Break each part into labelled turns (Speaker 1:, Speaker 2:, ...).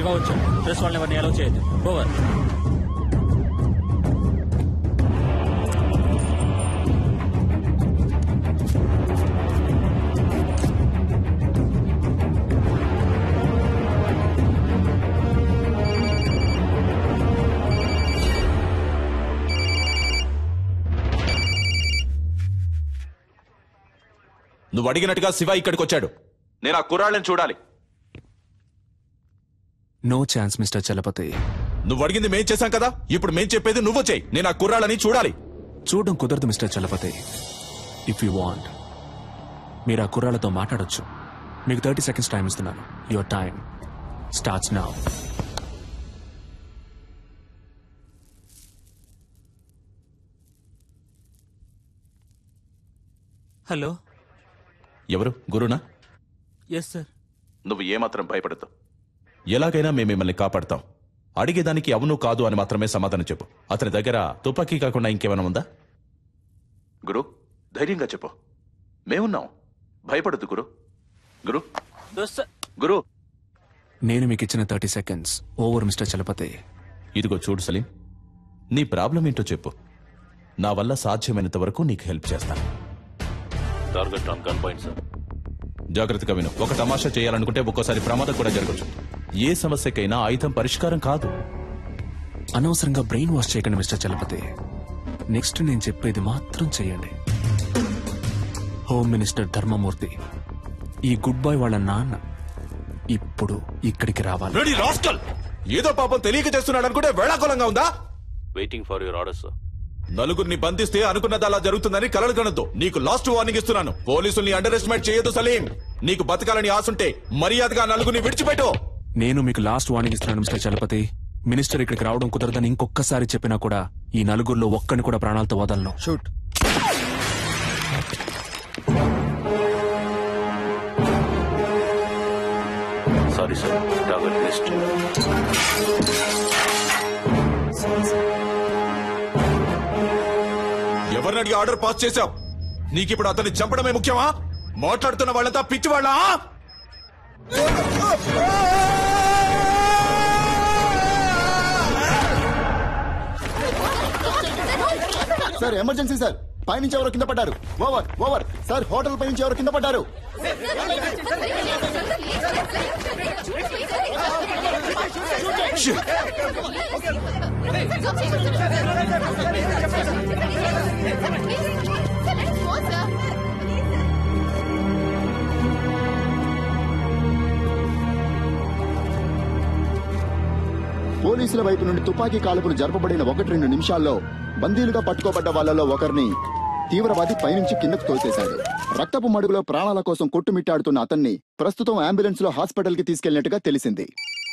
Speaker 1: గా వచ్చాం ప్రెస్ వాళ్ళని ఎవరిని అలౌ చేయదు ఓవర్
Speaker 2: నువ్వు అడిగినట్టుగా శివ ఇక్కడికి వచ్చాడు నేను ఆ కుర్రాళ్ళని చూడాలి
Speaker 3: నో ఛాన్స్ మిస్టర్ చలపతి
Speaker 2: నువ్వు అడిగింది మేం చేశాం కదా ఇప్పుడు మేం చెప్పేది నువ్వు చేయి నేను ఆ కుర్రాళ్ళని చూడాలి
Speaker 3: చూడడం కుదరదు mister Chalapathi if you want మీరు ఆ కుర్రాళ్ళతో మాట్లాడొచ్చు మీకు థర్టీ సెకండ్స్ టైం ఇస్తున్నాను your time starts now
Speaker 1: hello
Speaker 2: ఎవరు గురునా
Speaker 1: ఎస్ సార్
Speaker 2: నువ్వు ఏమాత్రం భయపడద్దు ఎలాగైనా మేము మిమ్మల్ని కాపాడతాం అడిగేదానికి అవును కాదు అని మాత్రమే సమాధానం చెప్పు అతని దగ్గర తుపాకీ కాకుండా ఇంకేమైనా ఉందా గురు ధైర్యంగా చెప్పు మేమున్నాం భయపడద్దు గురు గురు గురు
Speaker 3: నేను మీకు ఇచ్చిన thirty seconds over mister Chalapathi
Speaker 2: ఇదిగో చూడు సలీం నీ ప్రాబ్లం ఏంటో చెప్పు నా వల్ల సాధ్యమైనంత వరకు నీకు హెల్ప్ చేస్తాను
Speaker 4: target on gun point sir
Speaker 2: జాగ్రత్తగా విను ఒక తమాషా చేయాలనుకుంటే ఒక్కోసారి ప్రమాదం కూడా జరగచ్చు ఏ సమస్యకైనా ఆయుధం పరిష్కారం కాదు
Speaker 3: అనవసరంగా బ్రెయిన్ వాష్ చేయకండి మిస్టర్ చలపతి నెక్స్ట్ నేను చెప్పేది మాత్రం చేయండి హోమ్ మినిస్టర్ ధర్మమూర్తి ఈ గుడ్ బాయ్ వాళ్ళ నాన్న ఇప్పుడు ఇక్కడికి రావాలి
Speaker 2: రెడీ రాస్కల్ ఏదో పాపం తెలియక చేస్తున్నాడు అనుకుంటే వేళాకులంగా ఉందా
Speaker 4: waiting for your order sir
Speaker 2: నలుగురిని బంధిస్తే అనుకున్నది అలా జరుగుతుందని కలలు కనద్దు నీకు లాస్ట్ వార్నింగ్ ఇస్తున్నాను పోలీసుల్ని అండర్ ఎస్టిమేట్ చేయొద్దు సలీం నీకు బతకాలని ఆశుంటే మర్యాదగా నలుగురిని విడిచిపెట్టు
Speaker 3: నేను మీకు లాస్ట్ వార్నింగ్ ఇస్తున్నాను మిస్టర్ చలపతి మినిస్టర్ ఇక్కడికి రావడం కుదరదని ఇంకొకసారి చెప్పినా కూడా ఈ నలుగురిలో ఒక్కని కూడా ప్రాణాలతో వదలను
Speaker 5: shoot
Speaker 4: sorry sir target list
Speaker 2: ఎవరిని అడిగి ఆర్డర్ పాస్ చేశావు నీకిప్పుడు అతన్ని చంపడమే ముఖ్యమా మాట్లాడుతున్న వాళ్ళంతా పిచ్చి వాళ్ళ
Speaker 5: సార్ ఎమర్జెన్సీ సార్ పైనుంచి ఎవరో కింద పడ్డారు ఓవర్ ఓవర్ సార్ హోటల్ పైనుంచి ఎవరో కింద పడ్డారు పోలీసుల వైపు నుండి తుపాకీ కాల్పులు జరపబడిన ఒకటి రెండు నిమిషాల్లో బందీలుగా పట్టుకోబడ్డ వాళ్ళలో ఒకరిని తీవ్రవాది పైనుంచి కిందకు తోసేశాడు రక్తపు మడుగులో ప్రాణాల కోసం కొట్టుమిట్టాడుతున్న అతన్ని ప్రస్తుతం అంబులెన్స్ లో హాస్పిటల్ కి తీసుకెళ్లినట్టుగా తెలిసింది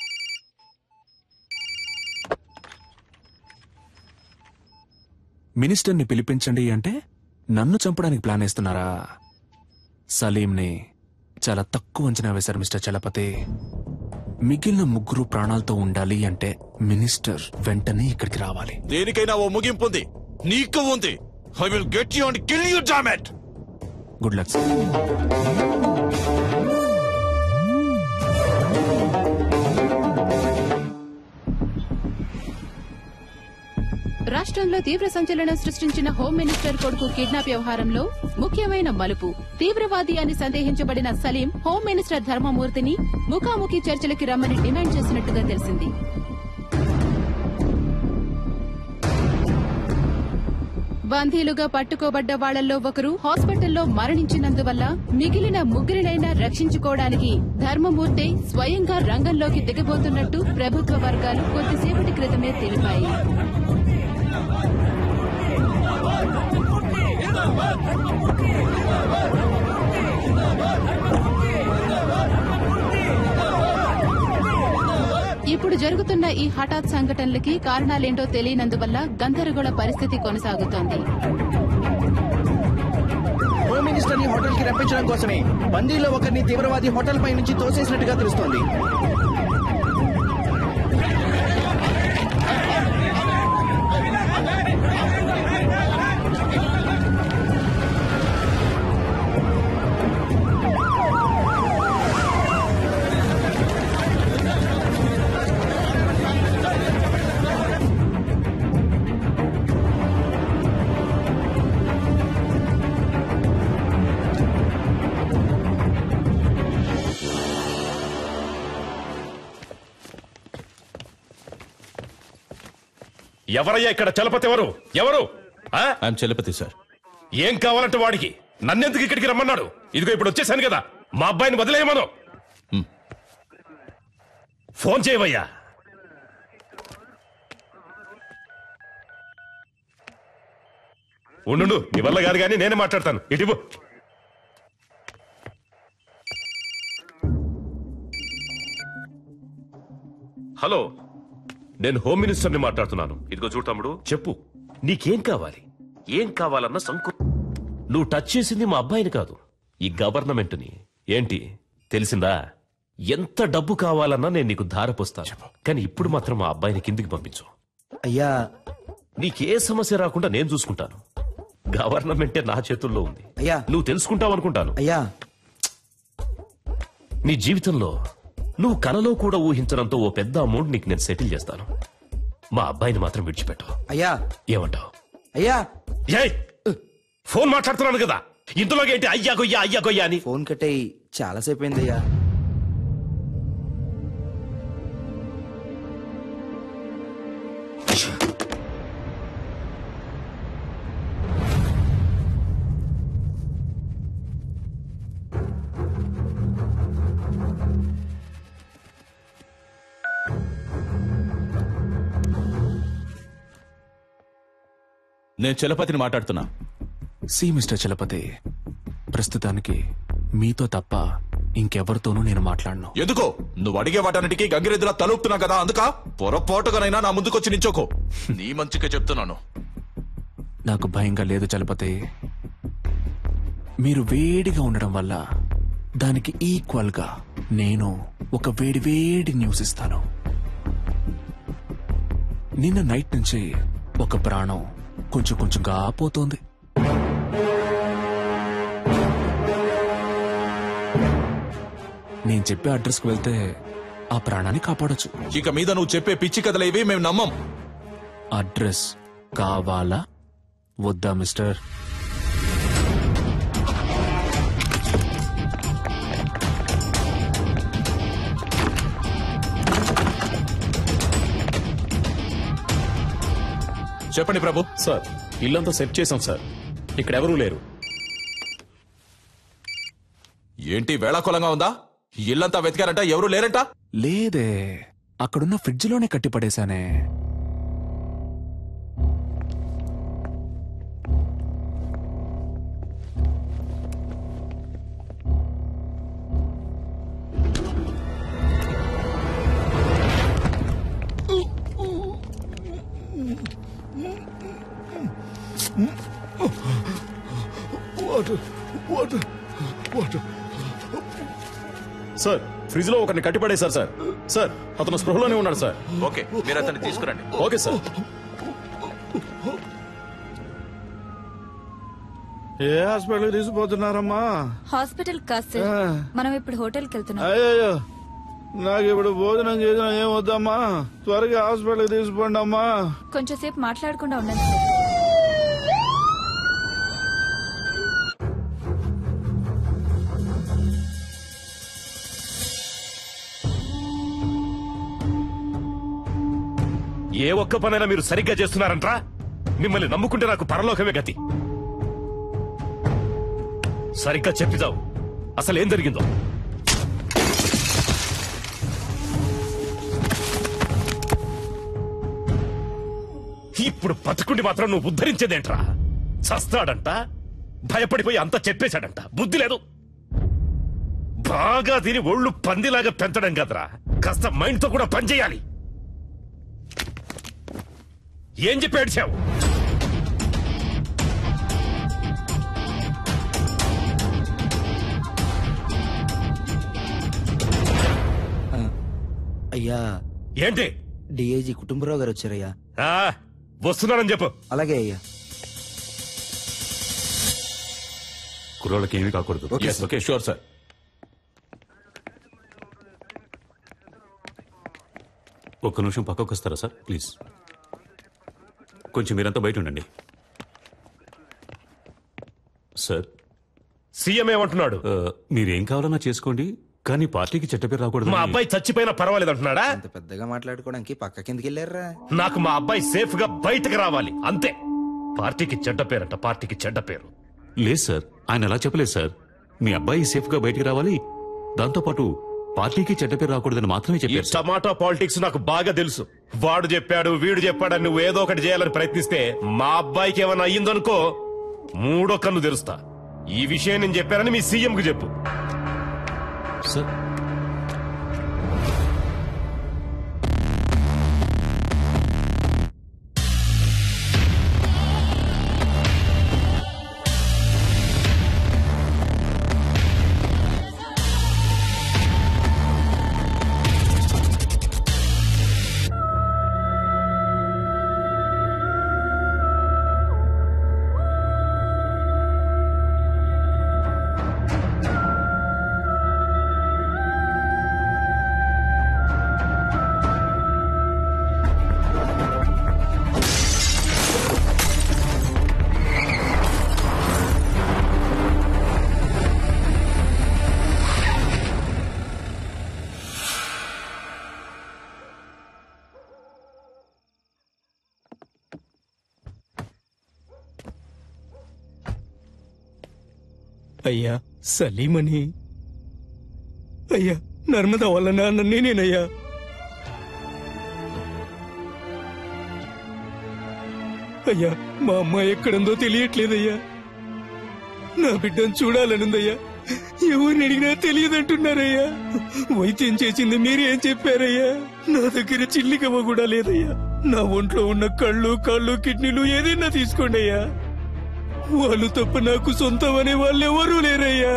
Speaker 3: మినిస్టర్ని పిలిపించండి అంటే నన్ను చంపడానికి ప్లాన్ వేస్తున్నారా సలీంని చాలా తక్కువ అంచనా వేశారు మిస్టర్ చలపతి మిగిలిన ముగ్గురు ప్రాణాలతో ఉండాలి అంటే మినిస్టర్ వెంటనే ఇక్కడికి రావాలి
Speaker 2: దేనికైనా ఓ ముగింపు ఉంది నీకు ఉంది I will get you and kill you damn it
Speaker 3: good luck
Speaker 6: రాష్ట్రంలో తీవ్ర సంచలనం సృష్టించిన హోం మినిస్టర్ కొడుకు కిడ్నాప్ వ్యవహారంలో ముఖ్యమైన మలుపు తీవ్రవాది అని సందేహించబడిన సలీం హోం మినిస్టర్ ధర్మమూర్తిని ముఖాముఖి చర్చలకి రమ్మని డిమాండ్ చేసినట్టుగా తెలిసింది బందీలుగా పట్టుకోబడ్డ వాళ్లలో ఒకరు హాస్పిటల్లో మరణించినందువల్ల మిగిలిన ముగ్గురినైనా రక్షించుకోవడానికి ధర్మమూర్తి స్వయంగా రంగంలోకి దిగబోతున్నట్టు ప్రభుత్వ వర్గాలు కొద్దిసేపటి క్రితమే తెలిపాయి ఇప్పుడు జరుగుతున్న ఈ హఠాత్ సంఘటనలకి కారణాలేంటో తెలియనందువల్ల గందరగోళ పరిస్థితి కొనసాగుతోంది
Speaker 7: హోమ్ మినిస్టర్ ని హోటల్ కి రప్పించడం కోసమే బందీలో ఒకరిని తీవ్రవాది హోటల్ పై నుంచి తోసేసినట్టుగా తెలుస్తోంది
Speaker 8: ఎవరయ్యా ఇక్కడ చలపతి ఎవరు ఎవరు ఆ?
Speaker 2: ఐఎమ్ చలపతి సార్
Speaker 8: ఏం కావాలంటే వాడికి నన్నెందుకు ఇక్కడికి రమ్మన్నాడు ఇదిగో ఇప్పుడు వచ్చేసాను కదా మా అబ్బాయిని వదిలేయమను ఫోన్ చేయవయ్యా ఉండు నీ వల్ల కాదు కానీ నేనే మాట్లాడతాను ఇటు హలో నేను హోమ్ మినిస్టర్ని మాట్లాడుతున్నాను ఇదిగో చూడు తమ్ముడు చెప్పు నీకేం కావాలి ఏం కావాలన్న సంకు నువ్వు టచ్ చేసింది మా అబ్బాయిని కాదు ఈ గవర్నమెంట్ని ఏంటి తెలిసిందా ఎంత డబ్బు కావాలన్నా నేను నీకు ధారపోస్తాను కానీ ఇప్పుడు మాత్రం మా అబ్బాయిని కిందికి పంపించు
Speaker 7: అయ్యా
Speaker 8: నీకే సమస్య రాకుండా నేను చూసుకుంటాను గవర్నమెంటే నా చేతుల్లో ఉంది
Speaker 7: అయ్యా
Speaker 8: నువ్వు తెలుసుకుంటావు అనుకుంటాను
Speaker 7: అయ్యా
Speaker 8: నీ జీవితంలో నువ్వు కలలో కూడా ఊహించడంతో ఓ పెద్ద అమౌంట్ నీకు నేను సెటిల్ చేస్తాను మా అబ్బాయిని మాత్రం విడిచిపెట్టు
Speaker 7: అయ్యా
Speaker 8: ఏమంటావు
Speaker 7: అయ్యా
Speaker 8: ఏయ్ ఫోన్ మాట్లాడుతున్నాను కదా ఇంతలోకి ఏంటి అయ్యా గొయ్యా అయ్యా గొయ్యా అని
Speaker 7: ఫోన్ కట్టేయి చాలాసేపు అయింది అయ్యా
Speaker 2: నేను చలపతిని మాట్లాడుతున్నా
Speaker 3: సి మిస్టర్ చలపతి ప్రస్తుతానికి మీతో తప్ప ఇంకెవరితోనూ నేను మాట్లాడను
Speaker 2: ఎందుకో నువ్వు అడిగే వాటన్నిటికీ గంగిరెద్దులా తలుపుతున్నా కదా అందుక పొరపాటుగానైనా నా ముందుకొచ్చి నించోకో నీ మంచిగా చెప్తున్నాను
Speaker 3: నాకు భయంగా లేదు చలపతి మీరు వేడిగా ఉండడం వల్ల దానికి ఈక్వల్ గా నేను ఒక వేడి వేడి న్యూస్ ఇస్తాను నిన్న నైట్ నుంచి ఒక ప్రాణం కొంచెం కొంచెంగా పోతోంది నేను చెప్పే అడ్రస్కి వెళ్తే ఆ ప్రాణాన్ని కాపాడొచ్చు
Speaker 2: ఇక మీద నువ్వు చెప్పే పిచ్చి కథలు ఇవి మేము నమ్మం
Speaker 3: అడ్రస్ కావాలా వద్దా మిస్టర్
Speaker 2: చెప్పండి ప్రభు
Speaker 9: సార్ ఇల్లంతా సెట్ చేసాం సార్ ఇక్కడ ఎవరూ లేరు
Speaker 2: ఏంటి వేళాకోళంగా ఉందా ఇల్లంతా వెతికారంట ఎవరు లేరంట
Speaker 3: లేదే అక్కడున్న ఫ్రిడ్జ్లోనే కట్టిపడేశానే
Speaker 9: సార్ ఫ్రిడ్జ్ లో ఒకరిని కట్టిపడేశారు సార్ సార్ అతను స్పృహలోనే ఉన్నాడు సార్
Speaker 2: ఓకే మీరు అతన్ని తీసుకురండి
Speaker 9: ఓకే సార్
Speaker 10: ఏ హాస్పిటల్ తీసుకుపోతున్నారమ్మా
Speaker 11: హాస్పిటల్ కాదు సార్
Speaker 10: ఆ.
Speaker 11: మనం ఇప్పుడు హోటల్కి వెళ్తున్నాం
Speaker 10: అయ్యో నాకు ఇప్పుడు భోజనం చేసిన ఏం వద్దమ్మా త్వరగా హాస్పిటల్ తీసుకోండి అమ్మా
Speaker 11: కొంచెం సేపు మాట్లాడకుండా ఉండండి సార్
Speaker 8: ఏ ఒక్క పనైనా మీరు సరిగ్గా చేస్తున్నారంట్రా మిమ్మల్ని నమ్ముకుంటే నాకు పరలోకమే గతి సరిగ్గా చెప్పిదావు అసలు ఏం జరిగిందో ఇప్పుడు బతుకుండి మాత్రం నువ్వు ఉద్ధరించేదేంట్రా చస్తాడంట భయపడిపోయి అంతా చెప్పేశాడంట బుద్ధి లేదు బాగా తిని ఒళ్ళు పందిలాగా పెంచడం కదరా కాస్త మైండ్తో కూడా పనిచేయాలి ఏం చెప్పి ఏడ్చావు
Speaker 7: అయ్యా
Speaker 8: ఏంటి
Speaker 7: డిఐజీ కుటుంబరావు గారు వచ్చారయ్యా
Speaker 8: ఆ, వస్తున్నానని చెప్పు
Speaker 7: అలాగే అయ్యా
Speaker 4: కుర్రోళ్ళకి ఏమీ కాకూడదు
Speaker 2: ఓకే షూర్ సార్
Speaker 4: ఒక్క నిమిషం పక్కకు వస్తారా సార్ ప్లీజ్ కొంచెం మీరంతా బయట ఉండండి సార్
Speaker 8: సీఎం ఏమంటున్నాడు
Speaker 4: ఆ, మీరేం కావాలన్నా చేసుకోండి కానీ పార్టీకి చెడ్డ పేరు రాకూడదు
Speaker 8: మా అబ్బాయి చచ్చిపోయినా పర్వాలేదు అంటున్నాడా
Speaker 7: అంత పెద్దగా మాట్లాడుకోవడానికి పక్క కిందకి వెళ్ళారా
Speaker 8: నాకు మా అబ్బాయి సేఫ్ గా బయటకు రావాలి అంతే పార్టీకి చెడ్డ పేరంట పార్టీకి చెడ్డ పేరు
Speaker 4: లేదు సార్ ఆయన అలా చెప్పలేదు సార్ మీ అబ్బాయి సేఫ్ గా బయటికి రావాలి దాంతోపాటు పార్టీకి చెడ్డ పేరు రాకూడదని మాత్రమే
Speaker 8: ఈ
Speaker 4: చెప్పారు సార్.
Speaker 8: టమాటా పాలిటిక్స్ నాకు బాగా తెలుసు వాడు చెప్పాడు వీడు చెప్పాడని నువ్వు ఏదో ఒకటి చేయాలని ప్రయత్నిస్తే మా అబ్బాయికి ఏమైనా అయ్యిందనుకో మూడో కన్ను తెరుస్తా ఈ విషయం నేను చెప్పానని మీ సీఎం కు చెప్పు
Speaker 4: సార్
Speaker 12: అయ్యా సలీమని అయ్యా నర్మద వాళ్ళ నాన్న నేనేనయ్యా అయ్యా మా అమ్మాయి ఎక్కడుందో తెలియట్లేదయ్యా నా బిడ్డను చూడాలనుందయ్యా ఎవరిని అడిగినా తెలియదంటున్నారయ్యా వైద్యం చేసింది మీరేం చెప్పారయ్యా నా దగ్గర చిల్లికవ్వ కూడా లేదయ్యా నా ఒంట్లో ఉన్న కళ్ళు కాళ్ళు కిడ్నీలు ఏదైనా తీసుకోండి అయ్యా వాళ్ళు తప్ప నాకు సొంతం అనే వాళ్ళు ఎవరూ లేరయ్యా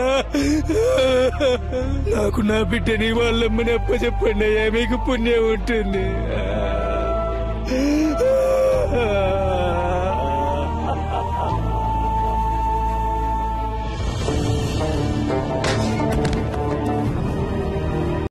Speaker 12: నాకు నా బిడ్డని వాళ్ళమ్మని అప్పచెప్పండి అయ్యా మీకు పుణ్యం ఉంటుంది